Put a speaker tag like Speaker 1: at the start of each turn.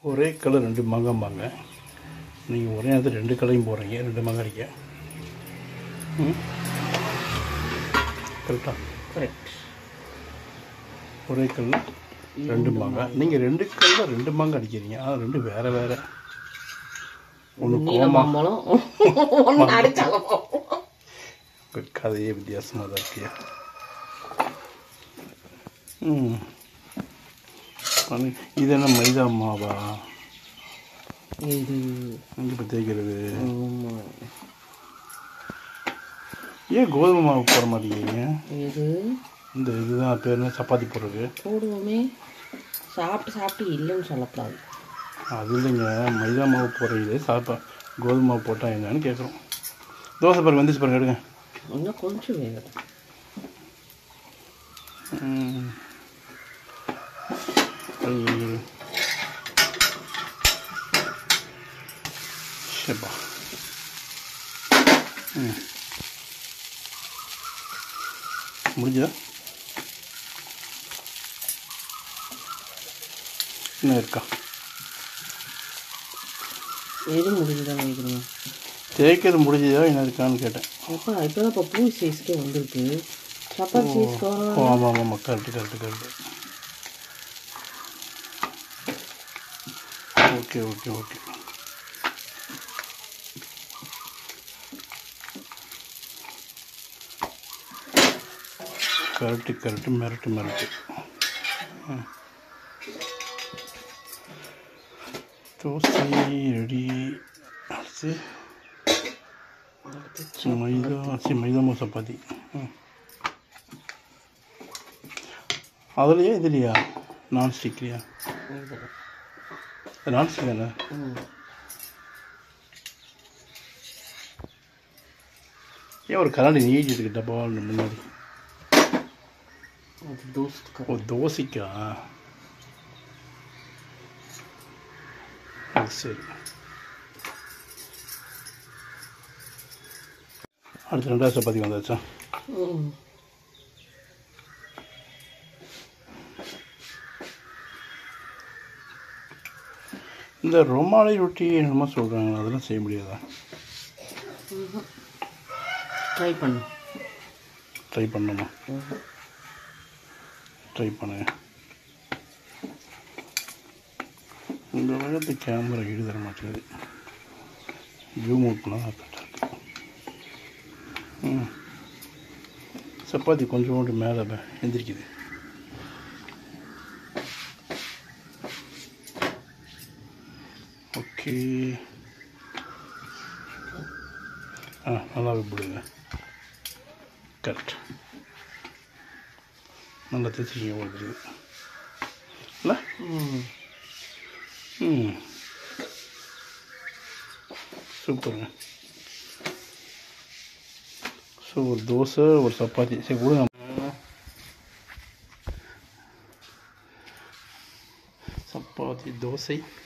Speaker 1: ஒரே கலர் ரெண்டு மாங்காம்பாங்க நீங்கள் ஒரே நேரத்தில் ரெண்டு கலரையும் போடுறீங்க ரெண்டு மாங்காய் அடிக்க ம் கரெக்டாக
Speaker 2: கரெக்ட்
Speaker 1: ஒரே கல்ல ரெண்டு மாங்காய் நீங்கள் ரெண்டு கல்ல ரெண்டு மாங்காய் அடிக்கிறீங்க ஆனால் ரெண்டு வேறு வேறு ஒன்று
Speaker 2: நீல
Speaker 1: கோமா
Speaker 2: மாம்பழம் ஒன்று அடிச்சாங்க
Speaker 1: உங்கள் கதையே வித்தியாசமாக தான் இருக்கியா ம் பண்ணி- இது என்ன மைதா மாவா
Speaker 2: இது
Speaker 1: எங்கே இப்போ தேய்க்கிறது
Speaker 2: ஆமா.
Speaker 1: ஏன் கோதுமை மாவு போட மாட்டேங்கிறீங்க
Speaker 2: இது
Speaker 1: இந்த இதுதான் பேர் என்ன சப்பாத்தி போடுறது
Speaker 2: போடுவோமே சாப்பிட்டு சாப்பிட்டு இல்லைன்னு சொல்லக்கூடாது
Speaker 1: அது இல்லைங்க மைதா மாவு போடுறது சாப்பா கோதுமை மாவு போட்டால் என்னன்னு கேட்குறோம் தோசை பாருங்க வந்துச்சு பாருங்க எடுங்க
Speaker 2: இன்னும் கொஞ்சம் வேகட்டும்
Speaker 1: ம். ஐயோ. ஷப்பா ம் முடிஞ்சதா இன்னும் இருக்கா
Speaker 2: எது முடிஞ்சுதான் நினைக்கிறீங்க
Speaker 1: தேய்க்கிறது முடிஞ்சதா என்ன இருக்கான்னு கேட்டேன்
Speaker 2: அப்பா இப்போ தான் இப்போ பூ சைஸ்க்கே வந்திருக்கு சப்பாத்தி சைஸ்க்கு
Speaker 1: ஓ
Speaker 2: வரும்
Speaker 1: ஆமாம் ஆமாம் correct correct correct okay okay okay correct correct மிரட்டு மிரட்டு ம். தோசை ரெடி அடுத்து மைதா சரி மைதா மாவு சப்பாத்தி ம் அதுலையா இதுலையா நான்ஸ்டிக்லையா நான்ஸ்டிக் தானே
Speaker 2: ம்.
Speaker 1: ஏன் ஒரு கரண்டி நீட்டி இருக்கு டப்பா முன்னாடி
Speaker 2: அது தோஸ்துக்கு
Speaker 1: ஓ தோசைக்கா அது சரி அடுத்து ரெண்டாவது சப்பாத்தி வந்தாச்சா
Speaker 2: ம்
Speaker 1: இந்த ரொமாலி ரொட்டி என்னமோ சொல்கிறாங்க அதெல்லாம் செய்ய முடியாதா
Speaker 2: ட்ரை பண்ணு
Speaker 1: ட்ரை பண்ணணுமா
Speaker 2: ம்ஹும்.
Speaker 1: ட்ரை பண்ணுங்க இந்த உலகத்து கேமரா ஈடு தர மாட்டேங்குது ஜூம் அவுட் பண்ணால் கரெக்டாக இருக்கு ம் சப்பாத்தி கொஞ்சோண்டு மேலே ப- எந்திரிக்குது ஓகே ஆ நல்லாவே போடுங்க கரெக்ட் நல்லா தைச்சிக்கிங்க உங்களுக்கு இல்லை
Speaker 2: ம்
Speaker 1: ம் சூப்பருங்க ஸோ ஒரு தோசை ஒரு சப்பாத்தி சரி கொடுங்க சப்பாத்தி தோசை